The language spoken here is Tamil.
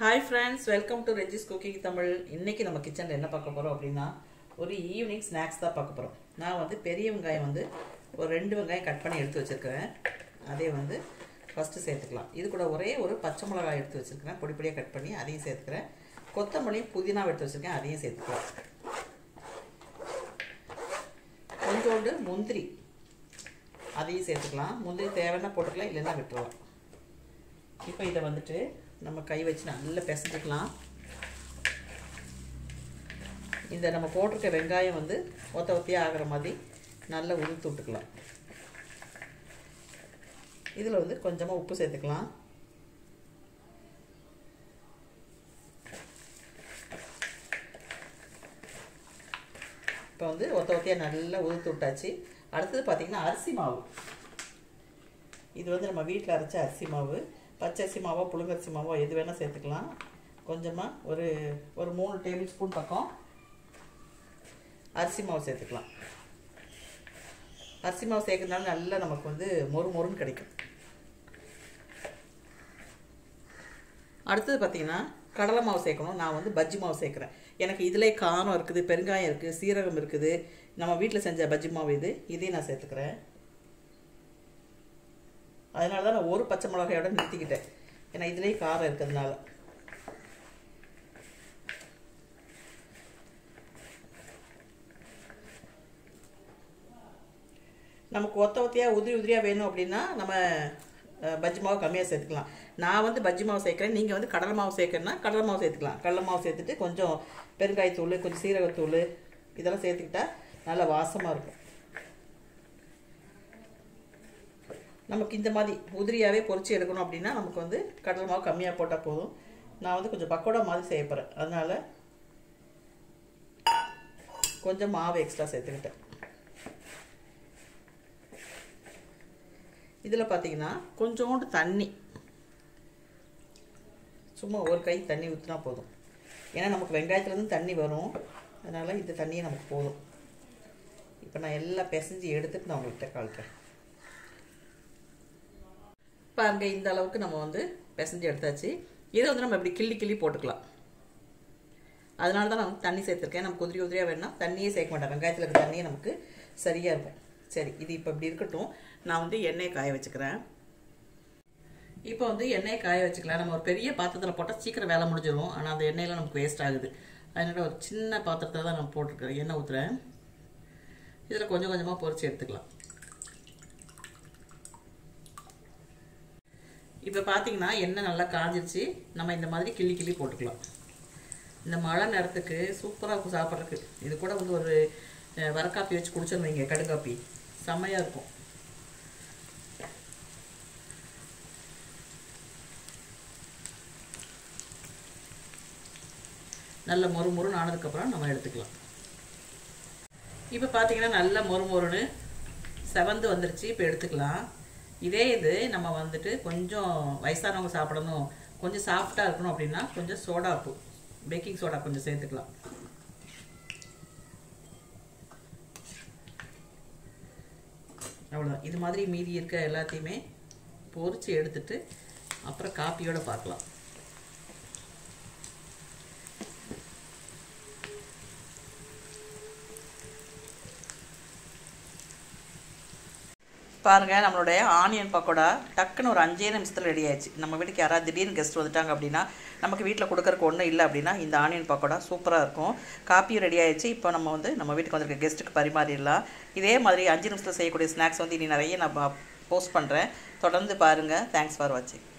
hi friends welcome to Regis cooking Tamil இன்னைக்கு நம்ம கிச்சனில் என்ன பார்க்க போகிறோம் அப்படின்னா ஒரு ஈவினிங் ஸ்நாக்ஸ் தான் பார்க்க போகிறோம் நான் வந்து பெரிய வெங்காயம் வந்து ஒரு ரெண்டு வெங்காயம் கட் பண்ணி எடுத்து வச்சுருக்கிறேன் அதே வந்து ஃபஸ்ட்டு சேர்த்துக்கலாம் இது கூட ஒரே ஒரு பச்சை மிளகாய் எடுத்து வச்சுருக்கிறேன் பொடி பொடியாக கட் பண்ணி அதையும் சேர்த்துக்கிறேன் கொத்தமல்லியும் புதினாவை எடுத்து வச்சுருக்கேன் அதையும் சேர்த்துக்கலாம் கொஞ்சோண்டு முந்திரி அதையும் சேர்த்துக்கலாம் முந்திரி தேவைன்னா போட்டுக்கலாம் இல்லைன்னா விட்டுறலாம் இப்போ இதை வந்துட்டு நம்ம கை வச்சு நல்லா பிசைஞ்சிக்கலாம் இந்த நம்ம போட்டிருக்க வெங்காயம் வந்து ஒத்த ஒத்தியாக ஆகிற மாதிரி நல்லா உதுத்து விட்டுக்கலாம் இதில் வந்து கொஞ்சமாக உப்பு சேர்த்துக்கலாம் இப்போ வந்து ஒத்த ஒத்தியாக நல்லா உதுத்து விட்டாச்சு அடுத்தது பார்த்திங்கன்னா அரிசி மாவு இது வந்து நம்ம வீட்டில் அரைச்ச அரிசி மாவு பச்சரிசி மாவோ புழுங்கரிசி மாவோ எது வேணால் சேர்த்துக்கலாம் கொஞ்சமாக ஒரு ஒரு மூணு டேபிள் ஸ்பூன் பக்கம் அரிசி மாவு சேர்த்துக்கலாம் அரிசி மாவு சேர்க்கறதுனால நல்லா நமக்கு வந்து மொறு மொறுன்னு கிடைக்கும் அடுத்தது பார்த்திங்கன்னா கடலை மாவு சேர்க்கணும் நான் வந்து பஜ்ஜி மாவு சேர்க்குறேன் எனக்கு இதிலே காரம் இருக்குது பெருங்காயம் இருக்குது சீரகம் இருக்குது நம்ம வீட்டில் செஞ்ச பஜ்ஜி மாவு இது இதையும் நான் சேர்த்துக்கிறேன் அதனால தான் நான் ஒரு பச்சை மிளகாயோட நிறுத்திக்கிட்டேன் ஏன்னா இதுலேயும் காரம் இருக்கிறதுனால நமக்கு ஒத்த ஒத்தையாக உதிரி உதிரியாக வேணும் அப்படின்னா நம்ம பஜ்ஜி மாவு கம்மியாக சேர்த்துக்கலாம் நான் வந்து பஜ்ஜி மாவு சேர்க்குறேன் நீங்கள் வந்து கடலை மாவு சேர்க்கறேன்னா கடலை மாவு சேர்த்துக்கலாம் கடலை மாவு சேர்த்துட்டு கொஞ்சம் பெருங்காயத்தூள் கொஞ்சம் சீரகத்தூள் இதெல்லாம் சேர்த்துக்கிட்டா நல்லா வாசமாக இருக்கும் நமக்கு இந்த மாதிரி உதிரியாகவே பொறிச்சு எடுக்கணும் அப்படின்னா நமக்கு வந்து கடலை மாவு கம்மியாக போட்டால் போதும் நான் வந்து கொஞ்சம் பக்கோடா மாதிரி செய்ய போகிறேன் அதனால் கொஞ்சம் மாவு எக்ஸ்ட்ரா சேர்த்துக்கிட்டேன் இதில் பார்த்தீங்கன்னா கொஞ்சோண்டு தண்ணி சும்மா ஒரு கை தண்ணி ஊற்றினா போதும் ஏன்னா நமக்கு வெங்காயத்துலேருந்து தண்ணி வரும் அதனால் இந்த தண்ணியே நமக்கு போதும் இப்போ நான் எல்லாம் பிசைஞ்சு எடுத்துட்டு நான் உங்கள்கிட்ட காட்டுறேன் பாருங்க இந்த அளவுக்கு நம்ம வந்து பிசைஞ்சு எடுத்தாச்சு இதை வந்து நம்ம இப்படி கிள்ளி கிள்ளி போட்டுக்கலாம் அதனால தான் நான் வந்து தண்ணி சேர்த்துருக்கேன் நமக்கு உதிரி உதிரியாக வேணும்னா தண்ணியே சேர்க்க மாட்டேன் வெங்காயத்தில் இருக்க தண்ணியே நமக்கு சரியாக இருக்கும் சரி இது இப்போ இப்படி இருக்கட்டும் நான் வந்து எண்ணெயை காய வச்சுக்கிறேன் இப்போ வந்து எண்ணெயை காய வச்சுக்கலாம் நம்ம ஒரு பெரிய பாத்திரத்தில் போட்டால் சீக்கிரம் வேலை முடிஞ்சிடும் ஆனால் அந்த எண்ணெயில் நமக்கு வேஸ்ட் ஆகுது அதனால் ஒரு சின்ன பாத்திரத்தில் தான் நான் போட்டிருக்கிறேன் எண்ணெய் ஊற்றுறேன் இதில் கொஞ்சம் கொஞ்சமாக பொறிச்சு எடுத்துக்கலாம் இப்போ பார்த்தீங்கன்னா எண்ணெய் நல்லா காஞ்சிருச்சு நம்ம இந்த மாதிரி கிள்ளி கிள்ளி போட்டுக்கலாம் இந்த மழை நேரத்துக்கு சூப்பராக இருக்கும் சாப்பிட்றதுக்கு இது கூட வந்து ஒரு வரக்காப்பி வச்சு குடிச்சோன்னு வைங்க கடுக்காப்பி செம்மையாக இருக்கும் நல்ல மொறு மொறுன்னு ஆனதுக்கப்புறம் நம்ம எடுத்துக்கலாம் இப்போ பார்த்தீங்கன்னா நல்ல மொறு மொறுன்னு செவந்து வந்துருச்சு இப்போ எடுத்துக்கலாம் இதே இது நம்ம வந்துட்டு கொஞ்சம் வயசானவங்க சாப்பிடணும் கொஞ்சம் சாஃப்டாக இருக்கணும் அப்படின்னா கொஞ்சம் சோடாப்பு பேக்கிங் சோடா கொஞ்சம் சேர்த்துக்கலாம் அவ்வளோதான் இது மாதிரி மீதி இருக்க எல்லாத்தையுமே பொறிச்சு எடுத்துட்டு அப்புறம் காப்பியோட பார்க்கலாம் பாருங்கள் நம்மளுடைய ஆனியன் பக்கோடா டக்குன்னு ஒரு அஞ்சே நிமிஷத்தில் ரெடி ஆயிடுச்சு நம்ம வீட்டுக்கு யாராவது திடீர்னு கெஸ்ட் வந்துட்டாங்க அப்படின்னா நமக்கு வீட்டில் கொடுக்கறக்கு ஒன்றும் இல்லை அப்படின்னா இந்த ஆனியன் பக்கோடா சூப்பராக இருக்கும் காப்பியும் ரெடி ஆயிடுச்சு இப்போ நம்ம வந்து நம்ம வீட்டுக்கு வந்திருக்க கெஸ்ட்டுக்கு பரிமாறிடலாம் இதே மாதிரி அஞ்சு நிமிஷத்தில் செய்யக்கூடிய ஸ்நாக்ஸ் வந்து இனி நிறைய நான் போஸ்ட் பண்ணுறேன் தொடர்ந்து பாருங்கள் தேங்க்ஸ் ஃபார் வாட்சிங்